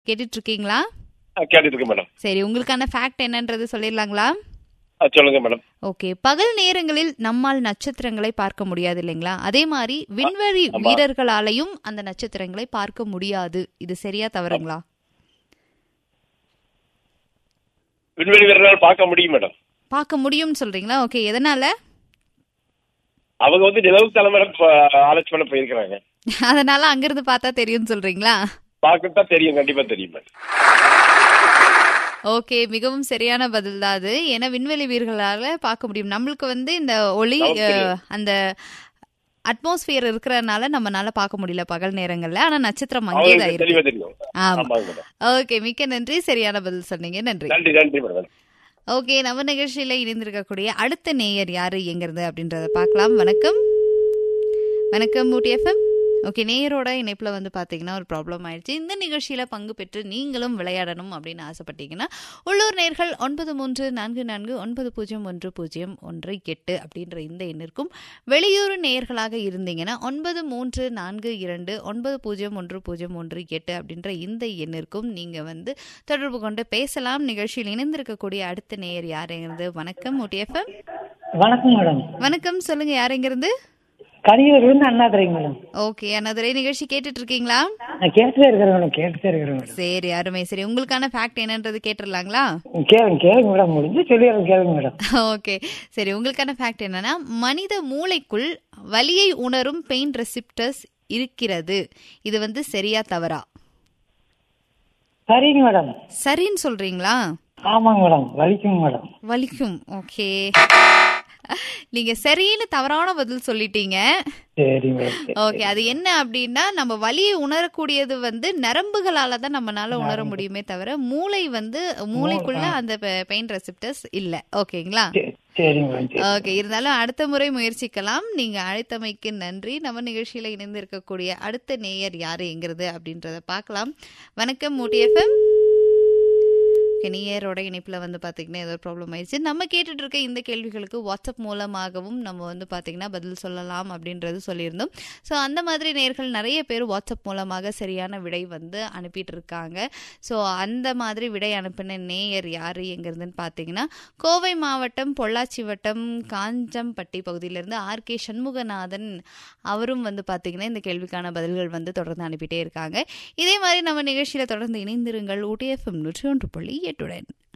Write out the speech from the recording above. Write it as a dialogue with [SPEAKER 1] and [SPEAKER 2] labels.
[SPEAKER 1] கேட்டுட்டு இருக்கீங்களா
[SPEAKER 2] ஆ, கேட்டுட்டு இருக்கேன் மேடம்
[SPEAKER 1] சரி உங்களுக்கான ஃபேக்ட் என்னன்றது சொல்லிடலாங்களா
[SPEAKER 2] ஆ, சொல்லுங்க மேடம்
[SPEAKER 1] ஓகே பகல் நேரங்களில் நம்மால் நட்சத்திரங்களை பார்க்க முடியாது இல்லைங்களா அதே மாதிரி விண்வெளி
[SPEAKER 2] ஆமா.
[SPEAKER 1] வீரர்களாலையும் அந்த நட்சத்திரங்களை பார்க்க முடியாது இது சரியா தவறுங்களா
[SPEAKER 2] விண்வெளி வீரர்கள் பார்க்க முடியும் மேடம்
[SPEAKER 1] பார்க்க முடியும்னு சொல்றீங்களா ஓகே எதனால
[SPEAKER 2] அவங்க வந்து நிலவு தலைமையில ஆராய்ச்சி பண்ண போயிருக்கிறாங்க
[SPEAKER 1] அதனால அங்கிருந்து பார்த்தா தெரியும்னு சொல்றீங்களா
[SPEAKER 2] பார்க்கத்தான் தெரியும் கண்டிப்பா தெரியும் மேடம்
[SPEAKER 1] ஓகே மிகவும் சரியான பதில் தான் அது ஏன்னா விண்வெளி வீரர்களால பார்க்க முடியும் நம்மளுக்கு வந்து இந்த ஒளி
[SPEAKER 2] நமக்கு தெரியும்.
[SPEAKER 1] அஹ், அந்த அட்மாஸ்பியர் இருக்கிறதுனால நம்மனால பார்க்க முடியல பகல் நேரங்கள்ல ஆனா நட்சத்திரம் அங்கேயே தான்
[SPEAKER 2] அவங்களுக்கு தெளிவா
[SPEAKER 1] இருக்கு
[SPEAKER 2] தெரியும்
[SPEAKER 1] ஆமா
[SPEAKER 2] ஆமாங்க மேடம்
[SPEAKER 1] ஓகே மிக்க நன்றி சரியான பதில் சொன்னீங்க நன்றி
[SPEAKER 2] நன்றி நன்றி மேடம்
[SPEAKER 1] ஓகே நம்ம நிகழ்ச்சியில இணைந்திருக்கக்கூடிய அடுத்த நேயர் யாரு எங்கிறது அப்படின்றத பார்க்கலாம் வணக்கம் வணக்கம் ஊட்டி எஃப்எம் ஓகே நேயரோட இணைப்புல வந்து பாத்தீங்கன்னா ஒரு ப்ராப்ளம் ஆயிடுச்சு இந்த நிகழ்ச்சியில பங்கு பெற்று நீங்களும் விளையாடணும் அப்படின்னு ஆசைப்பட்டீங்கன்னா உள்ளூர் நேர்கள் ஒன்பது மூன்று நான்கு நான்கு ஒன்பது பூஜ்ஜியம் ஒன்று பூஜ்ஜியம் ஒன்று எட்டு அப்படின்ற இந்த எண்ணிற்கும் வெளியூர் நேயர்களாக இருந்தீங்கன்னா ஒன்பது மூன்று நான்கு இரண்டு ஒன்பது பூஜ்ஜியம் ஒன்று பூஜ்ஜியம் ஒன்று எட்டு அப்படின்ற இந்த எண்ணிற்கும் நீங்க வந்து தொடர்பு கொண்டு பேசலாம் நிகழ்ச்சியில் இணைந்திருக்கக்கூடிய அடுத்த நேயர் யாருங்கிறது வணக்கம் OTFM
[SPEAKER 3] வணக்கம் மேடம்
[SPEAKER 1] வணக்கம் சொல்லுங்க யாருங்கிறது
[SPEAKER 3] கனியூர்லேருந்து அண்ணாதுரைங்க மேடம்
[SPEAKER 1] ஓகே அனதுரை நிகழ்ச்சி கேட்டுட்டு இருக்கீங்களா
[SPEAKER 3] நான் கேட்டுட்டே இருக்கிறேன் மேடம் கேட்டுட்டே இருக்கிறேன் மேடம்
[SPEAKER 1] சரி அருமை சரி உங்களுக்கான ஃபேக்ட் என்னன்றது கேட்டுடலாங்களா
[SPEAKER 3] கேளுங்க கேளுங்க மேடம் முடிஞ்சு சொல்லிடுறேன் கேளுங்க மேடம்
[SPEAKER 1] ஓகே சரி உங்களுக்கான ஃபேக்ட் என்னன்னா மனித மூளைக்குள் வலியை உணரும் பெயின் ரெசிப்டர்ஸ் இருக்கிறது இது வந்து சரியா தவறா
[SPEAKER 3] சரிங்க மேடம்
[SPEAKER 1] சரின்னு சொல்றீங்களா
[SPEAKER 3] ஆமாங்க மேடம் வலிக்குங்க மேடம்
[SPEAKER 1] வலிக்கும் ஓகே நீங்க சரின்னு தவறான பதில் சொல்லிட்டீங்க
[SPEAKER 3] சரி மேடம் சரி.
[SPEAKER 1] ஓகே அது என்ன அப்படின்னா நம்ம வலியை உணரக்கூடியது வந்து நரம்புகளால தான் நம்மனால உணர முடியுமே தவிர மூளை வந்து மூளைக்குள்ள அந்த பெயின் ரெசிப்டர்ஸ் இல்ல ஓகேங்களா
[SPEAKER 3] சரி, சரிங்க மேடம் சரி.
[SPEAKER 1] ஓகே இருந்தாலும் அடுத்த முறை முயற்சிக்கலாம் நீங்க அழைத்தமைக்கு நன்றி நம்ம நிகழ்ச்சியில இணைந்து இருக்கக்கூடிய அடுத்த நேயர் யாரு எங்கிறது அப்படின்றத பார்க்கலாம் வணக்கம் மூட்டி எஃப்எம் நேயரோட இணைப்புல வந்து பாத்தீங்கன்னா ஏதோ ப்ராப்ளம் ஆயிடுச்சு நம்ம கேட்டுட்டு இருக்க இந்த கேள்விகளுக்கு வாட்ஸ்அப் மூலமாகவும் நம்ம வந்து பாத்தீங்கன்னா பதில் சொல்லலாம் அப்படின்றது சொல்லியிருந்தோம் ஸோ அந்த மாதிரி நேர்கள் நிறைய பேர் வாட்ஸ்அப் மூலமாக சரியான விடை வந்து அனுப்பிட்டு இருக்காங்க ஸோ அந்த மாதிரி விடை அனுப்பின நேயர் யாரு எங்கிறதுன்னு பார்த்தீங்கன்னா கோவை மாவட்டம் பொள்ளாச்சி வட்டம் காஞ்சம்பட்டி பகுதியிலிருந்து ஆர் கே சண்முகநாதன் அவரும் வந்து பார்த்தீங்கன்னா இந்த கேள்விக்கான பதில்கள் வந்து தொடர்ந்து அனுப்பிட்டே இருக்காங்க இதே மாதிரி நம்ம நிகழ்ச்சியில தொடர்ந்து இணைந்திருங்கள் ஊட்டிஎஃப்எம் நூற்றி ஒன்று புள்ளி எட்டுடன்